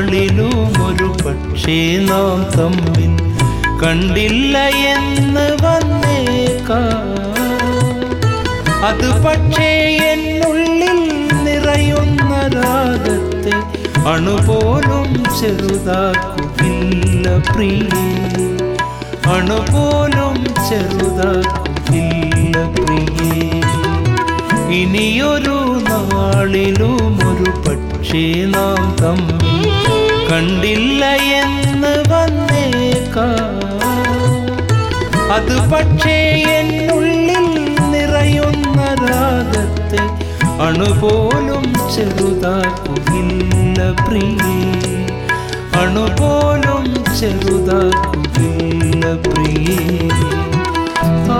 നാളിലും ഒരു പക്ഷേ നാം തമ്മിൽ കണ്ടില്ല എന്ന് വന്നേക്കാം അത് പക്ഷേ എന്നുള്ളിൽ നിറയുന്ന രാഗത്തെ അണുപോലും ചെറുതാക്കുകില്ല പ്രിയേ അണുപോലും ചെറുതാക്കുകില്ല പ്രിയേ ഇനിയൊരു നാളിലും ഒരു പക്ഷേ നാം തമ്മിൽ കണ്ടില്ല എന്ന് വന്നേക്കാം അത് പക്ഷേ എന്നുള്ളിൽ നിറയുന്ന രാഗത്തെ അണുപോലും ചെറുതാക്കുകില്ല പ്രിയേ അണുപോലും ചെറുതാക്കുകില്ല പ്രിയേ ആ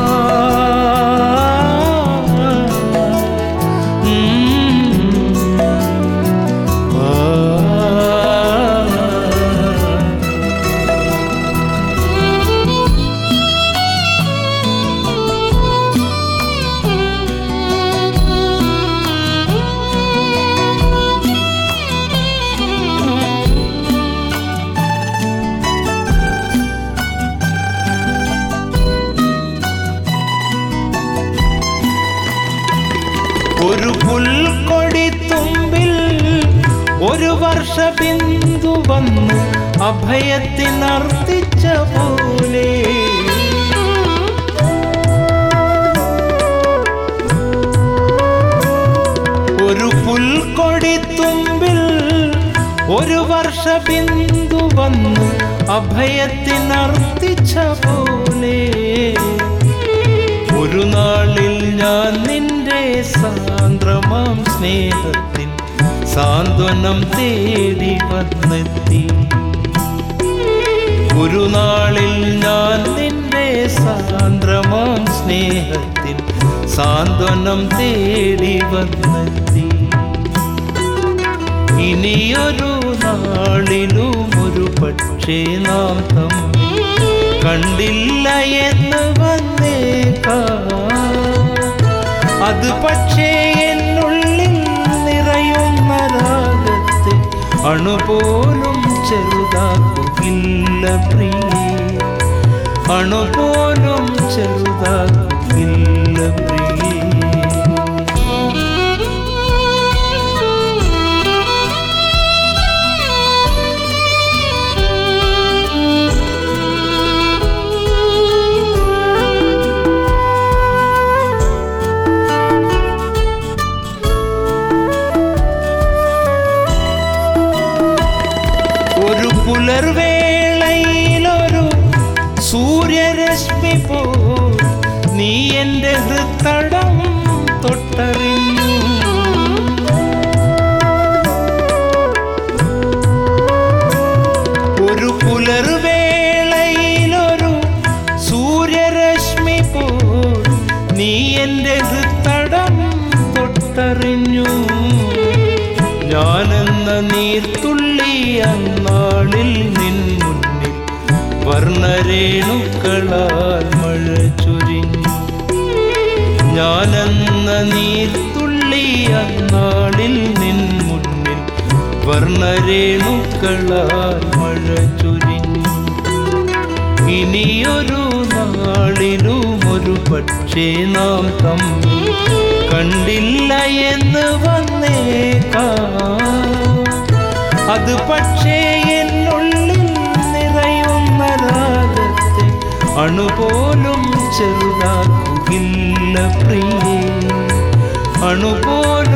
ഉം. ആ ഒരു പുൽക്കൊടി തുമ്പിൽ ഒരു വർഷ ബിന്ദു വന്ന് അഭയത്തിനർത്തിച്ച പോലെ ഒരു പുൽക്കൊടി തുമ്പിൽ ഒരു വർഷ ബിന്ദു വന്ന് അഭയത്തിനർത്തിച്ച പോലെ ഒരു നാളിൽ ഞാൻ നിന്റെ സാന്ദ്രമാം സ്നേഹത്തിൻ സാന്ത്വനം തേടി വന്നെത്തി ഒരു നാളിൽ ഞാൻ നിന്റെ സാന്ദ്രമാം സ്നേഹത്തിൻ സാന്ത്വനം തേടി വന്നെത്തി ഇനിയൊരു നാളിലും ഒരു പക്ഷേ നാം തമ്മിൽ കണ്ടില്ല എന്ന് വന്നേക്കാം അത് പക്ഷേ എന്നുള്ളിൽ നിറയുന്ന രാഗത്തെ അണുപോലും ചെറുതാക്കുകില്ല പ്രിയേ അണുപോലും ചെറുതാക്കുകില്ല പ്രിയേ ഒരു പുലർവേളയിലൊരു സൂര്യരശ്മി പോ നീ എൻ്റെ ഹൃത്തടം തൊട്ടറിഞ്ഞു ഒരു പുലർവേളയിലൊരു സൂര്യരശ്മി പോ നീ എൻ്റെ ഹൃത്തടം തൊട്ടറിഞ്ഞു ഞാനെന്ന നീർത്തുള്ളി അന്നാളിൽ നിൻ മുന്നിൽ വർണ്ണരേണുക്കളാൽ മഴ ചൊരിഞ്ഞു ഞാനെന്ന നീർത്തുള്ളി അന്നാളിൽ നിൻ മുന്നിൽ വർണ്ണരേണുക്കളാൽ മഴ ചൊരിഞ്ഞു ഇനിയൊരു നാളിലും ഒരു പക്ഷേ നാം തമ്മിൽ കണ്ടില്ല എന്ന് വന്നേക്കാം അത് പക്ഷേ എന്നുള്ളിൽ നിറയുന്ന രാഗത്തെ അണുപോലും ചെറുതാക്കുകില്ല പ്രിയേ അണുപോലും